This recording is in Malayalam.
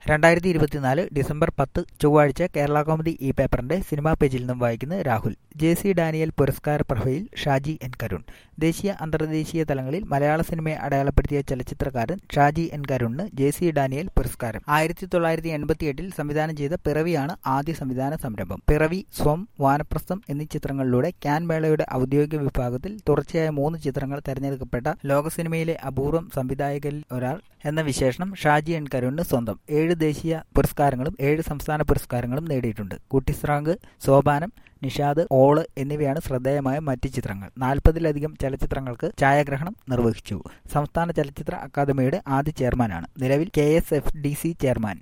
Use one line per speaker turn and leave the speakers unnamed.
രണ്ടായിരത്തി ഇരുപത്തിനാല് ഡിസംബർ പത്ത് ചൊവ്വാഴ്ച കേരള കോമഡി ഈ പേപ്പറിന്റെ സിനിമാ പേജിൽ നിന്നും വായിക്കുന്നത് രാഹുൽ ജെ സി ഡാനിയൽ പുരസ്കാര പ്രഭയിൽ ഷാജി എൻ കരുൺ ദേശീയ അന്തർദേശീയ തലങ്ങളിൽ മലയാള സിനിമയെ അടയാളപ്പെടുത്തിയ ചലച്ചിത്രകാരൻ ഷാജി എൻ കരുണിന് ജെ സി ഡാനിയൽ പുരസ്കാരം ആയിരത്തി തൊള്ളായിരത്തി എൺപത്തിയെട്ടിൽ സംവിധാനം ചെയ്ത പിറവിയാണ് ആദ്യ സംവിധാന സംരംഭം പിറവി സ്വം വാനപ്രസ്ഥം എന്നീ ചിത്രങ്ങളിലൂടെ ക്യാൻ മേളയുടെ ഔദ്യോഗിക വിഭാഗത്തിൽ തുടർച്ചയായ മൂന്ന് ചിത്രങ്ങൾ തെരഞ്ഞെടുക്കപ്പെട്ട ലോക സിനിമയിലെ അപൂർവം സംവിധായകരിൽ ഒരാൾ എന്ന വിശേഷണം ഷാജി എൻ കരുണിന് സ്വന്തം ഏഴ് ദേശീയ പുരസ്കാരങ്ങളും ഏഴ് സംസ്ഥാന പുരസ്കാരങ്ങളും നേടിയിട്ടുണ്ട് കുട്ടിസ്രാങ്ക് സോപാനം നിഷാദ് ഓള് എന്നിവയാണ് ശ്രദ്ധേയമായ മറ്റ് ചിത്രങ്ങൾ നാൽപ്പതിലധികം ചലച്ചിത്രങ്ങൾക്ക് ഛായാഗ്രഹണം നിർവഹിച്ചു സംസ്ഥാന ചലച്ചിത്ര അക്കാദമിയുടെ ആദ്യ ചെയർമാനാണ് നിലവിൽ K S F D C chairman